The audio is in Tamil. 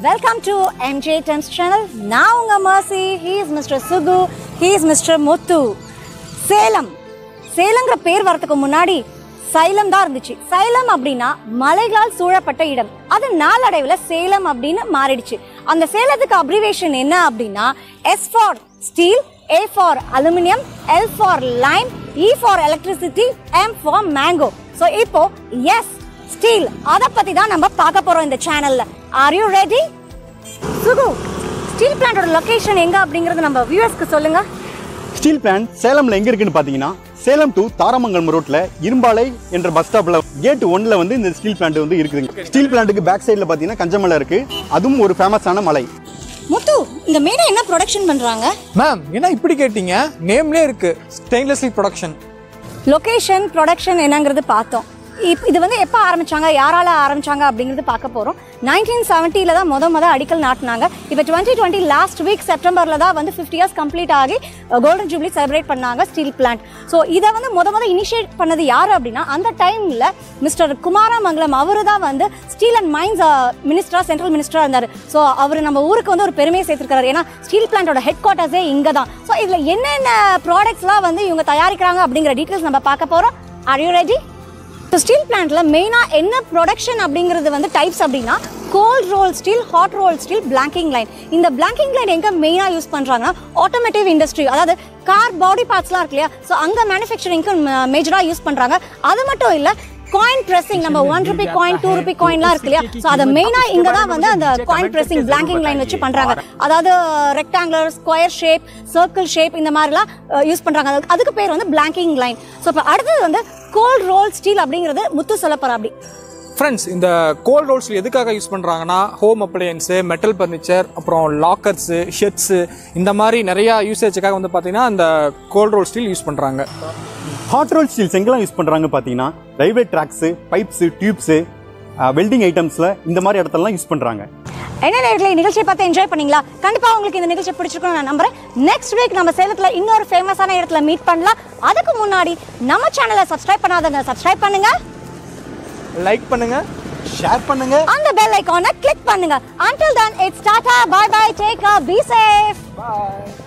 welcome to MJ tens channel நான் உங்க Mercy he is mister Sugu he is mister Muthu Salem சேலங்கிற பேர் வரதுக்கு முன்னாடி சைலம் தான் இருந்துச்சு சைலம் அப்படின்னா மலைகளால் சூழப்பட்ட இடம் அது நாளடைவில் சேலம் அப்படின்னு மாறிடுச்சு அந்த சேலத்துக்கு அப்ரிவேஷன் என்ன அப்படின்னா S for steel A for aluminium L for lime E for electricity M for mango so இப்போ எஸ் ஸ்டீல் அதை பத்தி தான் நம்ம பார்க்க போறோம் இந்த சேனல்ல are you ready Sugu steel பிளான்டோட லொகேஷன் எங்க அப்படிங்கறது நம்ம வியூவர்ஸ்க்கு சொல்லுங்க ஸ்டீல் பிளான்ட் சேலம்ல எங்க இருக்குன்னு பாத்தீங்கன்னா சேலம் டு தாராமங்கலம் ரோட்ல இரும்பாலை என்ற பஸ் ஸ்டாப்ல கேட் ஒன்ல வந்து இந்த ஸ்டீல் பிளான்ட் வந்து இருக்குதுங்க ஸ்டீல் பிளான்ட்டுக்கு பேக் சைடுல பாத்தீங்கன்னா கஞ்சமலை இருக்கு அதுவும் ஒரு ஃபேமஸான மலை முத்து இந்த மெயினா என்ன ப்ரொடக்ஷன் பண்றாங்க மேம் என்ன இப்படி கேட்டீங்க நேம்லேயே இருக்கு stainless steel production location production என்னங்கிறது பார்த்தோம் இப் இது வந்து எப்போ ஆரம்பிச்சாங்க யாரால ஆரம்பிச்சாங்க அப்படிங்கிறது பார்க்க போகிறோம் நைன்டீன் செவன்ட்டியில் தான் முத முத அடிக்கல் நாட்டினாங்க இப்போ டுவெண்ட்டி டுவெண்ட்டி லாஸ்ட் வீக் செப்டம்பரில் தான் வந்து ஃபிஃப்டி இயர்ஸ் கம்ப்ளீட் ஆகி கோல்டன் ஜூப்ளி செலிப்ரேட் பண்ணாங்க ஸ்டீல் பிளான்ட் ஸோ இதை வந்து முத முத இனிஷியேட் பண்ணது யார் அப்படின்னா அந்த டைமில் மிஸ்டர் குமாரமங்கலம் அவரு தான் வந்து ஸ்டீல் அண்ட் மைன்ஸ் மினிஸ்டரா சென்ட்ரல் மினிஸ்டராக இருந்தார் ஸோ அவர் நம்ம ஊருக்கு வந்து ஒரு பெருமையை சேர்த்திருக்காரு ஏன்னா ஸ்டீல் பிளான்ட்டோட ஹெட் குவார்ட்டர்ஸே இங்கே தான் ஸோ இதில் என்னென்ன ப்ராடக்ட்ஸ்லாம் வந்து இவங்க தயாரிக்கிறாங்க அப்படிங்கிற டீட்டெயில்ஸ் நம்ம பார்க்க போகிறோம் are you ready so steel பிளான்ட்ல மெயினாக என்ன ப்ரொடக்ஷன் அப்படிங்கிறது வந்து டைப்ஸ் அப்படின்னா cold roll steel hot roll steel blanking line இந்த பிளாங்கிங் லைன் எங்கே மெயினாக யூஸ் பண்ணுறாங்கன்னா ஆட்டோமேட்டிவ் இண்டஸ்ட்ரி அதாவது கார் பாடி பார்ட்ஸ்லாம் இருக்கு இல்லையா ஸோ அங்கே மேனுஃபேக்சரிங்க்கு மேஜராக யூஸ் பண்ணுறாங்க அது மட்டும் இல்லை காயின் ப்ரெஸ்ஸிங் நம்ம one rupee coin two rupee காயின்லாம் இருக்கு இல்லையா ஸோ அதை மெயினாக இங்கே தான் வந்து அந்த காயின் ப்ரெஸ்ஸிங் பிளாங்கிங் லைன் வச்சு பண்ணுறாங்க அதாவது rectangular square shape circle shape இந்த மாதிரிலாம் யூஸ் பண்ணுறாங்க அதுக்கு- அதுக்கு பேர் வந்து பிளாங்கிங் லைன் ஸோ இப்போ அடுத்தது வந்து கோல்ட் ரோல் ஸ்டீல் அப்படிங்கிறது முத்து சொல்ல போகிறா அப்படி ஃப்ரெண்ட்ஸ் இந்த கோல்ட் ரோல்ஸ் எதுக்காக யூஸ் பண்ணுறாங்கன்னா ஹோம் அப்ளையன்ஸு மெட்டல் ஃபர்னிச்சர் அப்புறம் லாக்கர்ஸு ஷெட்ஸு இந்த மாதிரி நிறையா யூசேஜுக்காக வந்து பார்த்தீங்கன்னா இந்த கோல்ட் ரோல் ஸ்டீல் யூஸ் பண்ணுறாங்க ஹாட் ரோல் ஸ்டீல்ஸ் எங்கெல்லாம் யூஸ் பண்றாங்க பாத்தீங்கன்னா railway tracks pipes tubes welding ஐட்டம்ஸ்ல இந்த மாதிரி இடத்துலலாம் யூஸ் பண்றாங்க என்ன நேரத்தில் நிகழ்ச்சியை பார்த்து என்ஜாய் பண்ணீங்களா கண்டிப்பா உங்களுக்கு இந்த நிகழ்ச்சி பிடிச்சிருக்கும்னு நான் நம்புறேன் நெக்ஸ்ட் வீக் நம்ம சேலத்துல இன்னொரு ஃபேமஸான இடத்துல மீட் பண்ணலாம் அதுக்கு முன்னாடி நம்ம சேனலை சப்ஸ்கிரைப் பண்ணாதவங்க சப்ஸ்கிரைப் பண்ணுங்க லைக் பண்ணுங்கள் ஷேர் பண்ணுங்க அந்த பெல் ஐகானை கிளிக் பண்ணுங்க until then it's tata bye bye take care be safe bye